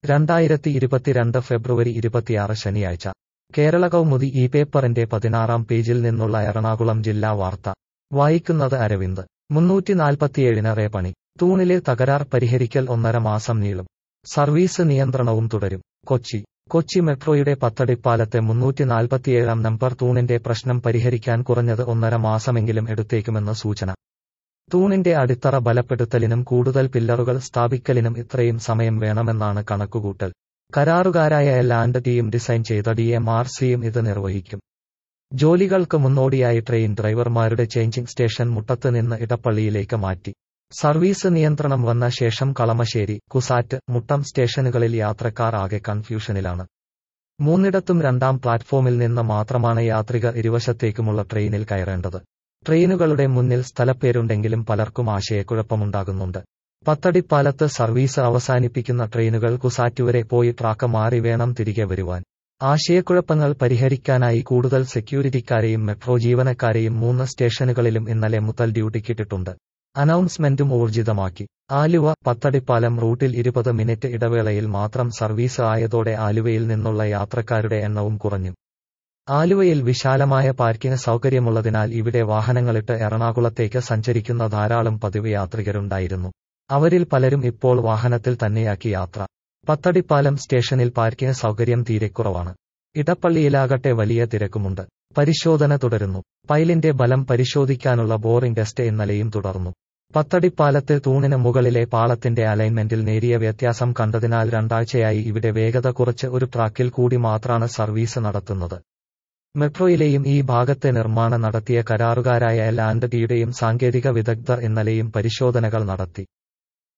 രണ്ടായിരത്തി ഇരുപത്തിരണ്ട് ഫെബ്രുവരി ഇരുപത്തിയാറ് ശനിയാഴ്ച കേരള കൗമുദി ഈ പേപ്പറിന്റെ പതിനാറാം പേജിൽ നിന്നുള്ള എറണാകുളം ജില്ലാ വാർത്ത വായിക്കുന്നത് അരവിന്ദ് മുന്നൂറ്റി നാൽപ്പത്തിയേഴിന് റേ പണി തൂണിലെ തകരാർ പരിഹരിക്കൽ ഒന്നര മാസം നീളും സർവീസ് നിയന്ത്രണവും തുടരും കൊച്ചി കൊച്ചി മെട്രോയുടെ പത്തടിപ്പാലത്തെ മുന്നൂറ്റി നാൽപ്പത്തിയേഴാം നമ്പർ തൂണിന്റെ പ്രശ്നം പരിഹരിക്കാൻ കുറഞ്ഞത് ഒന്നര മാസമെങ്കിലും എടുത്തേക്കുമെന്ന് സൂചന തൂണിന്റെ അടിത്തറ ബലപ്പെടുത്തലിനും കൂടുതൽ പില്ലറുകൾ സ്ഥാപിക്കലിനും ഇത്രയും സമയം വേണമെന്നാണ് കണക്കുകൂട്ടൽ കരാറുകാരായ ലാൻഡ് ടീം ഡിസൈൻ ചെയ്ത ഡി എം ആർ സിയും ഇത് നിർവഹിക്കും ജോലികൾക്ക് മുന്നോടിയായി ട്രെയിൻ ഡ്രൈവർമാരുടെ ചേഞ്ചിങ് സ്റ്റേഷൻ മുട്ടത്ത് നിന്ന് ഇടപ്പള്ളിയിലേക്ക് മാറ്റി സർവീസ് നിയന്ത്രണം വന്ന ശേഷം കളമശ്ശേരി കുസാറ്റ് മുട്ടം സ്റ്റേഷനുകളിൽ യാത്രക്കാർ ആകെ കൺഫ്യൂഷനിലാണ് മൂന്നിടത്തും രണ്ടാം പ്ലാറ്റ്ഫോമിൽ നിന്ന് മാത്രമാണ് യാത്രികർ ഇരുവശത്തേക്കുമുള്ള ട്രെയിനിൽ കയറേണ്ടത് ട്രെയിനുകളുടെ മുന്നിൽ സ്ഥലപ്പേരുണ്ടെങ്കിലും പലർക്കും ആശയക്കുഴപ്പമുണ്ടാകുന്നുണ്ട് പത്തടിപ്പാലത്ത് സർവീസ് അവസാനിപ്പിക്കുന്ന ട്രെയിനുകൾ കുസാറ്റുവരെ പോയി ട്രാക്ക് മാറി വേണം തിരികെ വരുവാൻ ആശയക്കുഴപ്പങ്ങൾ പരിഹരിക്കാനായി കൂടുതൽ സെക്യൂരിറ്റിക്കാരെയും മെട്രോ ജീവനക്കാരെയും മൂന്ന് സ്റ്റേഷനുകളിലും ഇന്നലെ മുതൽ ഡ്യൂട്ടിക്കിട്ടിട്ടുണ്ട് അനൗൺസ്മെന്റും ഊർജിതമാക്കി ആലുവ പത്തടിപ്പാലം റൂട്ടിൽ ഇരുപത് മിനിറ്റ് ഇടവേളയിൽ മാത്രം സർവീസ് ആയതോടെ ആലുവയിൽ നിന്നുള്ള യാത്രക്കാരുടെ എണ്ണവും കുറഞ്ഞു ആലുവയിൽ വിശാലമായ പാർക്കിംഗ് സൗകര്യമുള്ളതിനാൽ ഇവിടെ വാഹനങ്ങളിട്ട് എറണാകുളത്തേക്ക് സഞ്ചരിക്കുന്ന ധാരാളം പതിവ് യാത്രികരുണ്ടായിരുന്നു അവരിൽ പലരും ഇപ്പോൾ വാഹനത്തിൽ തന്നെയാക്കി യാത്ര പത്തടിപ്പാലം സ്റ്റേഷനിൽ പാർക്കിംഗ് സൗകര്യം തീരെ കുറവാണ് ഇടപ്പള്ളിയിലാകട്ടെ വലിയ തിരക്കുമുണ്ട് പരിശോധന തുടരുന്നു പൈലിന്റെ ബലം പരിശോധിക്കാനുള്ള ബോറിംഗ് ടെസ്റ്റ് ഇന്നലെയും തുടർന്നു പത്തടിപ്പാലത്ത് തൂണിന് മുകളിലെ പാളത്തിന്റെ അലൈൻമെന്റിൽ നേരിയ വ്യത്യാസം കണ്ടതിനാൽ രണ്ടാഴ്ചയായി ഇവിടെ വേഗത കുറച്ച് ഒരു ട്രാക്കിൽ കൂടി മാത്രാണ് സർവീസ് നടത്തുന്നത് മെട്രോയിലെയും ഈ ഭാഗത്തെ നിർമ്മാണം നടത്തിയ കരാറുകാരായ ലാൻഡ് ടിയുടെയും സാങ്കേതിക വിദഗ്ധർ ഇന്നലെയും പരിശോധനകൾ നടത്തി